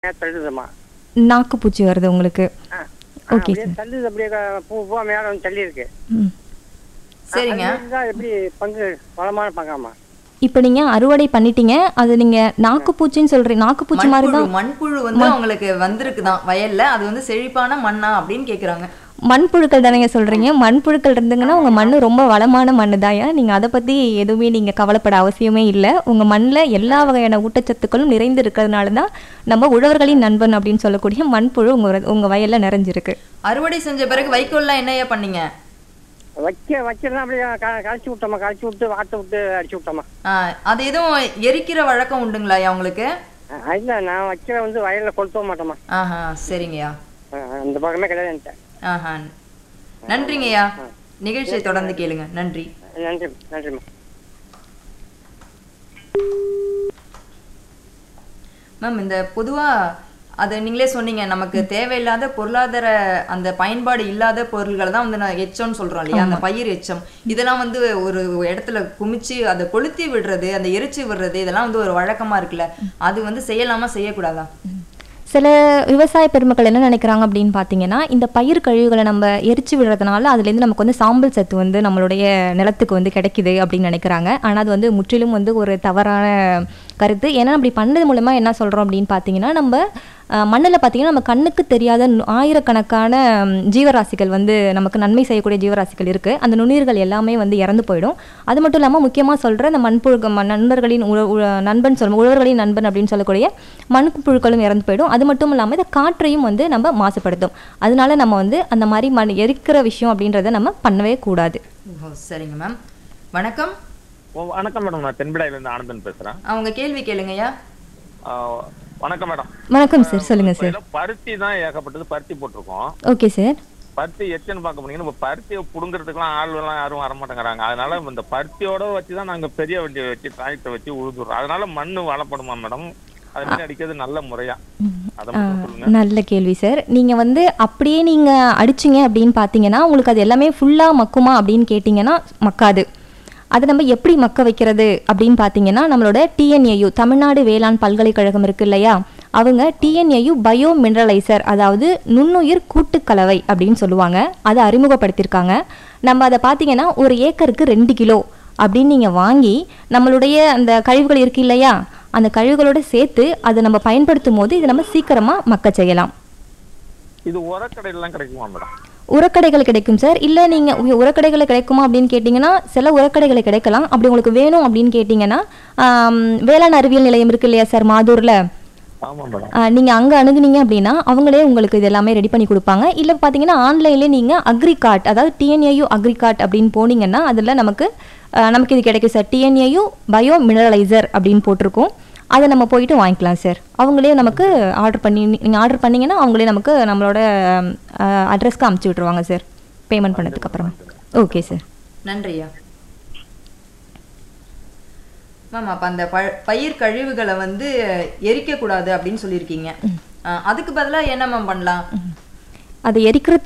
தள்ளுதுமா நாக்கு பூச்சி வருது உங்களுக்கு ஆ Okay, அப்படியே தள்ளுது அப்படியே க- பூ பூவா மேலே வந்து தள்ளி இருக்கு ம். சரிங்க அது மாதிரி தான் எப்படி பங்கு வளமான பங்காமா இப்போ நீங்க அறுவடை பண்ணிட்டீங்க அது நீங்க நாக்கு பூச்சின்னு சொல்றீங்க நாக்கு பூச்சி மாதிரி மண்புழு தான் மண்புழு வந்து அவங்களுக்கு வந்திருக்குதான் வயல்ல அது வந்து செழிப்பான மண்ணா அப்படின்னு கேக்குறாங்க மண்புழுக்கள் தானேங்க சொல்றீங்க மண்புழுக்கள் இருந்துங்கன்னா உங்க மண்ணு ரொம்ப வளமான மண்ணு தாயா நீங்க அதை பத்தி எதுவுமே நீங்க கவலைப்பட அவசியமே இல்லை உங்க மண்ணில் எல்லா வகையான ஊட்டச்சத்துக்களும் நிறைந்து இருக்கிறதுனால தான் நம்ம உழவர்களின் நண்பன் அப்படின்னு சொல்லக்கூடிய மண்புழு உங்க உங்க வயல்ல நிறைஞ்சிருக்கு அறுவடை செஞ்ச பிறகு வைக்கோல்லாம் என்னையா பண்ணீங்க வைக்க வைக்கலாம் அப்படியே க- கழிச்சு விட்டோமா கழிச்சு விட்டு வாட்டை விட்டு அடிச்சு விட்டோமா ஆ, அது எதுவும் எரிக்கிற வழக்கம் உண்டுங்களாயா உங்களுக்கு இல்லை நான் வைக்கிற வந்து வயலில் கொளுத்த மாட்டோமா ஆஹா சரிங்கய்யா ஆ, அந்த பக்கமே கிடையாது என்கிட்ட ஆஹா நன்றிங்கய்யா நிகழ்ச்சியை தொடர்ந்து கேளுங்க நன்றி நன்றி நன்றிம்மா மேம் இந்த பொதுவா அது நீங்களே சொன்னீங்க நமக்கு தேவையில்லாத பொருளாதார அந்த பயன்பாடு இல்லாத பொருள்களை தான் வந்து நான் எச்சம்னு சொல்றோம் இல்லையா அந்த பயிர் எச்சம் இதெல்லாம் வந்து ஒரு இடத்துல குமிச்சு அதை கொளுத்தி விடுறது அந்த எரிச்சு விடுறது இதெல்லாம் வந்து ஒரு வழக்கமா இருக்குல்ல அது வந்து செய்யலாமா செய்யக்கூடாதா சில விவசாய பெருமக்கள் என்ன நினைக்கிறாங்க அப்படின்னு பார்த்தீங்கன்னா இந்த பயிர் கழிவுகளை நம்ம எரிச்சு விடுறதுனால அதுலேருந்து நமக்கு வந்து சாம்பல் சத்து வந்து நம்மளுடைய நிலத்துக்கு வந்து கிடைக்குது அப்படின்னு நினைக்கிறாங்க ஆனால் அது வந்து முற்றிலும் வந்து ஒரு தவறான கருத்து ஏன்னா அப்படி பண்ணது மூலமா என்ன சொல்கிறோம் அப்படின்னு பார்த்தீங்கன்னா நம்ம மண்ணில் பார்த்தீங்கன்னா நம்ம கண்ணுக்கு தெரியாத நு- ஆயிரக்கணக்கான ம், ஜீவராசிகள் வந்து நமக்கு நன்மை செய்யக்கூடிய ஜீவராசிகள் இருக்குது அந்த நுண்ணுயிர்கள் எல்லாமே வந்து இறந்து போயிடும் அது மட்டும் இல்லாமல் முக்கியமாக சொல்கிற இந்த மண்புழு ம- நண்பர்களின் உழ உழ- நண்பன் சொல்லும் உழவர்களின் நண்பன் அப்படின்னு சொல்லக்கூடிய மண்புழுக்களும் இறந்து போயிடும் அது மட்டும் இல்லாமல் இந்த காற்றையும் வந்து நம்ம மாசுபடுத்தும் அதனால நம்ம வந்து அந்த மாதிரி மண் எரிக்கிற விஷயம் அப்படின்றத நம்ம பண்ணவே கூடாது ஓ சரிங்க மேம் வணக்கம் ஓ, வணக்கம் மேடம் நான் தென்பிடாயிலிருந்து ஆனந்தன் பேசுறேன் அவங்க கேள்வி கேளுங்கய்யா ஆ, வணக்கம் மேடம் வணக்கம் சார் சொல்லுங்கள் சார் இப்ப பருத்தி தான் ஏகப்பட்டது பருத்தி போட்டிருக்கோம் ஓகே சார் பருத்தி எச்சன்னு பார்க்க போனீங்கன்னா நம்ம பருத்தியை புடுங்கிறதுக்குலாம் ஆள் எல்லாம் யாரும் வர மாட்டேங்கிறாங்க அதனால இந்த பருத்தியோட வச்சு தான் நாங்க பெரிய வண்டியை வச்சு டிராக்டர் வச்சு உழுதுறோம் அதனால மண்ணு வளப்படுமா மேடம் அது மாதிரி அடிக்கிறது நல்ல முறையா அதை மட்டும் சொல்லுங்க நல்ல கேள்வி சார் நீங்கள் வந்து அப்படியே நீங்கள் அடிச்சிங்க அப்படின்னு பார்த்தீங்கன்னா உங்களுக்கு அது எல்லாமே ஃபுல்லாக மக்குமா அப்படின்னு கேட்டிங்கன்னா மக்காது அதை நம்ம எப்படி மக்க வைக்கிறது அப்படின்னு பார்த்தீங்கன்னா நம்மளோட டிஎன்ஏயு தமிழ்நாடு வேளாண் பல்கலைக்கழகம் இருக்கு இல்லையா அவங்க டிஎன்ஏயு பயோ மினரலைசர் அதாவது நுண்ணுயிர் கூட்டுக்கலவை அப்படின்னு சொல்லுவாங்க அதை அறிமுகப்படுத்தியிருக்காங்க நம்ம அதை பார்த்தீங்கன்னா ஒரு ஏக்கருக்கு ரெண்டு கிலோ அப்படின்னு நீங்கள் வாங்கி நம்மளுடைய அந்த கழிவுகள் இருக்கு இல்லையா அந்த கழிவுகளோட சேர்த்து அதை நம்ம பயன்படுத்தும் போது இதை நம்ம சீக்கிரமாக மக்க செய்யலாம் இது உரக்கடையிலாம் கிடைக்குமா மேடம் உரக்கடைகள் கிடைக்கும் சார் இல்லை நீங்கள் உரக்கடைகளை கிடைக்குமா அப்படின்னு கேட்டிங்கன்னா சில உரக்கடைகளை கிடைக்கலாம் அப்படி உங்களுக்கு வேணும் அப்படின்னு கேட்டிங்கன்னா ஆம், வேளாண் அறிவியல் நிலையம் இருக்கு இல்லையா சார் மாதூரில் ஆமா மேடம் நீங்கள் அங்கே அணுகுனீங்க அப்படின்னா அவங்களே உங்களுக்கு இது எல்லாமே ரெடி பண்ணி கொடுப்பாங்க இல்லை பார்த்தீங்கன்னா ஆன்லைன்லேயே நீங்கள் அக்ரிகார்ட் அதாவது டிஎன்ஏயு அக்ரிகார்ட் அப்படின்னு போனீங்கன்னா அதில் நமக்கு ஆ, நமக்கு இது கிடைக்கும் சார் டிஎன்ஏயு பயோ மினரலைசர் அப்படின்னு போட்டிருக்கோம் அதை நம்ம போயிட்டு வாங்கிக்கலாம் சார் அவங்களே நமக்கு ஆர்டர் பண்ணி நீங்கள் ஆர்டர் பண்ணீங்கன்னா அவங்களே நமக்கு நம்மளோட அட்ரஸ்க்கு அமுச்சு விட்ருவாங்க சார் பேமெண்ட் பண்ணதுக்கு அப்புறம் ஓகே சார் நன்றியா மேம் அப்ப அந்த ப- பயிர் கழிவுகளை வந்து எரிக்க கூடாது அப்படின்னு சொல்லியிருக்கீங்க ஆ, அதுக்கு பதிலா என்ன மேம் பண்ணலாம் அதை எரிக்கிற